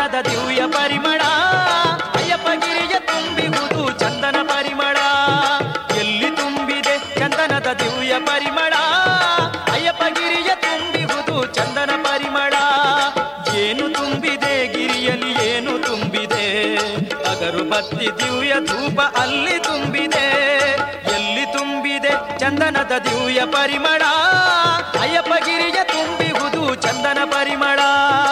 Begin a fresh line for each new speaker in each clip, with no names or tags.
ಚಂದನದ ದಿವ್ಯ ಪರಿಮಳ ಅಯ್ಯಪ್ಪಗಿರಿಯ ತುಂಬಿಹುದು ಚಂದನ ಪರಿಮಳ ಎಲ್ಲಿ ತುಂಬಿದೆ ಚಂದನದ ದಿವ್ಯ ಪರಿಮಳ ಅಯ್ಯಪ್ಪಗಿರಿಯ ತುಂಬಿಹುದು ಚಂದನ ಪರಿಮಳ ಏನು ತುಂಬಿದೆ ಗಿರಿಯಲ್ಲಿ ಏನು ತುಂಬಿದೆ ಅಗರು ಬತ್ತಿ ದಿವ್ಯ ಧೂಪ ಅಲ್ಲಿ ತುಂಬಿದೆ ಎಲ್ಲಿ ತುಂಬಿದೆ ಚಂದನದ ದಿವ್ಯ ಪರಿಮಳ ಅಯ್ಯಪ್ಪಗಿರಿಯ ತುಂಬಿಹುದು ಚಂದನ ಪರಿಮಳ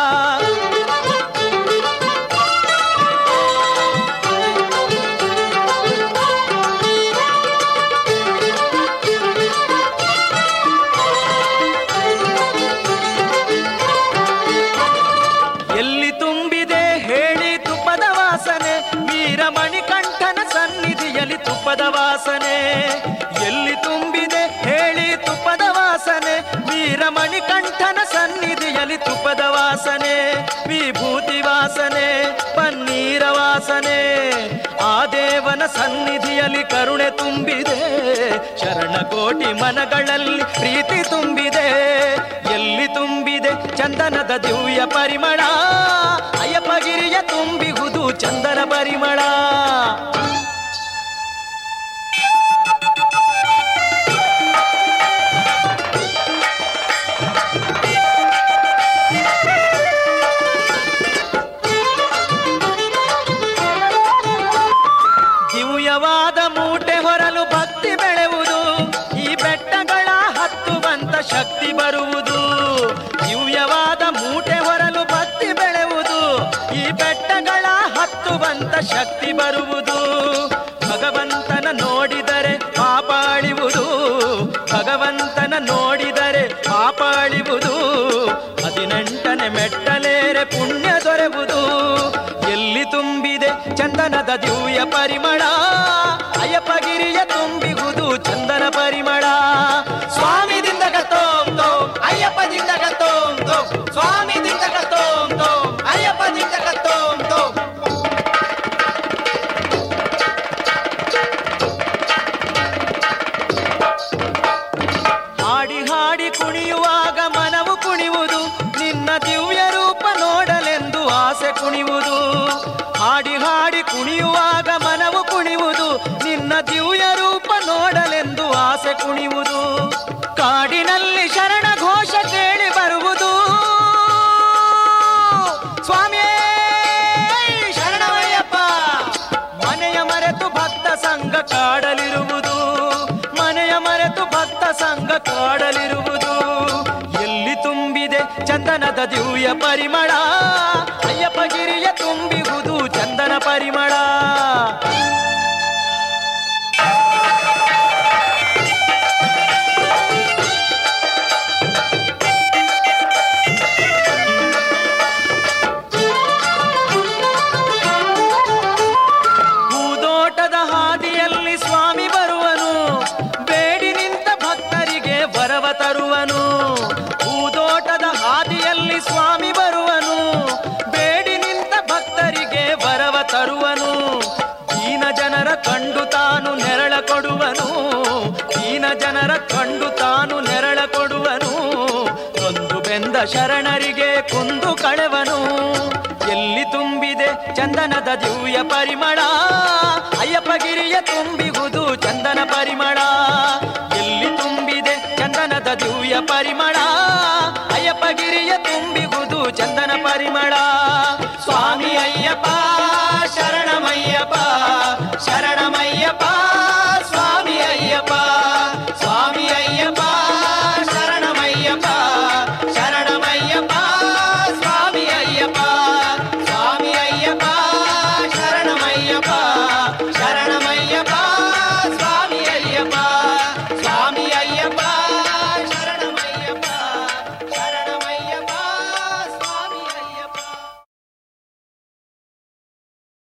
ಎಲ್ಲಿ ತುಂಬಿದೆ ಹೇಳಿ ತುಪ್ಪದ ವಾಸನೆ ವೀರಮಣಿಕಂಠನ ಸನ್ನಿಧಿಯಲ್ಲಿ ತುಪ್ಪದ ವಾಸನೆ ಎಲ್ಲಿ ತುಂಬಿದೆ ಹೇಳಿ ತುಪ್ಪದ ವಾಸನೆ ವೀರಮಣಿಕಂಠನ ಸನ್ನಿಧಿಯಲ್ಲಿ ತುಪ್ಪದ ವಾಸನೆ ವಿಭೂತಿ ವಾಸನೆ ಪನ್ನೀರ ವಾಸನೆ ಆ ದೇವನ ಸನ್ನಿಧಿಯಲ್ಲಿ ಕರುಣೆ ತುಂಬಿದೆ ಶರಣಕೋಟಿ ಮನಗಳಲ್ಲಿ ಪ್ರೀತಿ ತುಂಬಿದೆ ಎಲ್ಲಿ ತುಂಬಿದೆ ಚಂದನದ ದಿವ್ಯ ಪರಿಮಳ ಅಯ್ಯಪ್ಪಗಿರಿಯ ತುಂಬಿಹುದು ಚಂದನ ಪರಿಮಳ ದಿವ್ಯವಾದ ಮೂಟೆ ಹೊರಲು ಭಕ್ತಿ ಬೆಳೆವುದು ಈ ಬೆಟ್ಟಗಳ ಹತ್ತುವಂತ ಶಕ್ತಿ ಬರುವುದು ದಿವ್ಯವಾದ ಮೂಟೆ ಹೊರಲು ಭಕ್ತಿ ಬೆಳೆವುದು ಈ ಬೆಟ್ಟಗಳ ಹತ್ತುವಂತ ಶಕ್ತಿ ಬರುವುದು ಭಗವಂತನ ನೋಡಿದರೆ ಪಾಪ ಅಳಿವುದು ಭಗವಂತನ ನೋಡಿದರೆ ಪಾಪ ಅಳಿವುದು ಹದಿನೆಂಟನೇ ಮೆಟ್ಟಲೇರೆ ಪುಣ್ಯ ದೊರೆವುದು ಎಲ್ಲಿ ತುಂಬಿದೆ ಚಂದನದ ದಿವ್ಯ ಪರಿಮಳ ಅಯ್ಯಪ್ಪಗಿರಿಯ ತುಂಬಿಹುದು ಚಂದನ ಪರಿಮಳ ಸ್ವಾಮಿದಿಂದ ಗತೋಂ ತೋಂ ಅಯ್ಯಪ್ಪದಿಂದ ಗತೋಂ ತೋಂ ಸ್ವಾಮಿದಿಂದ ಗತೋಂ ತೋಂ ಅಯ್ಯಪ್ಪದಿಂದ ಗತೋಂ ತೋಂ ಹಾಡಿ ಹಾಡಿ ಕುಣಿಯುವಾಗ ಮನವು ಕುಣಿಯುವುದು ನಿನ್ನ ದಿವ್ಯ ರೂಪ ನೋಡಲೆಂದು ಆಸೆ ಕುಣಿಯುವುದು ಹಾಡಿ ಹಾಡಿ ಕುಣಿಯುವಾಗ ಮನವು ಕುಣಿಯುವುದು ನಿನ್ನ ದಿವ್ಯ ರೂಪ ನೋಡಲೆಂದು ಆಸೆ ಕುಣಿಯುವುದು ಕಾಡಿನಲ್ಲಿ ಶರಣ ಘೋಷ ಕೇಳಿ ಬರುವುದು ಸ್ವಾಮಿಯೇ ಶರಣವಯ್ಯಪ್ಪ ಮನೆಯ ಮರೆತು ಭಕ್ತ ಸಂಘ ಕಾಡಲಿರುವುದು ಮನೆಯ ಮರೆತು ಭಕ್ತ ಸಂಘ ಕಾಡಲಿರುವುದು ಎಲ್ಲಿ ತುಂಬಿದೆ ಚಂದನದ ದಿವ್ಯ ಪರಿಮಳ ಅಯ್ಯಪ್ಪಗಿರಿಯ ತುಂಬಿಹುದು ಚಂದನ ಪರಿಮಳ ಹೂದೋಟದ ಹಾದಿಯಲ್ಲಿ ಸ್ವಾಮಿ ಬರುವನು ಬೇಡಿ ನಿಂತ ಭಕ್ತರಿಗೆ ವರವ ತರುವನು ಹೂದೋಟದ ಹಾದಿಯಲ್ಲಿ ಸ್ವಾಮಿ ಬರುವನು ಬೇಡಿ ನಿಂತ ಭಕ್ತರಿಗೆ ವರವ ತರುವನು ದೀನ ಜನರ ಕಂಡು ತಾನು ನೆರಳ ಕೊಡುವನು ದೀನ ಜನರ ಕಂಡು ತಾನು ನೆರಳ ಕೊಡುವನು ನೊಂದು ಬೆಂದ ಶರಣರಿಗೆ ಕುಂದು ಕಳೆವನು ಎಲ್ಲಿ ತುಂಬಿದೆ ಚಂದನದ ದಿವ್ಯ ಪರಿಮಳ ಅಯ್ಯಪ್ಪಗಿರಿಯ ತುಂಬಿಗುದು ಚಂದನ ಪರಿಮಳ ಎಲ್ಲಿ ತುಂಬಿದೆ ಚಂದನದ ದಿವ್ಯ ಪರಿಮಳ ಅಯ್ಯಪ್ಪಗಿರಿಯ ತುಂಬಿಗುದು ಚಂದನ ಪರಿಮಳ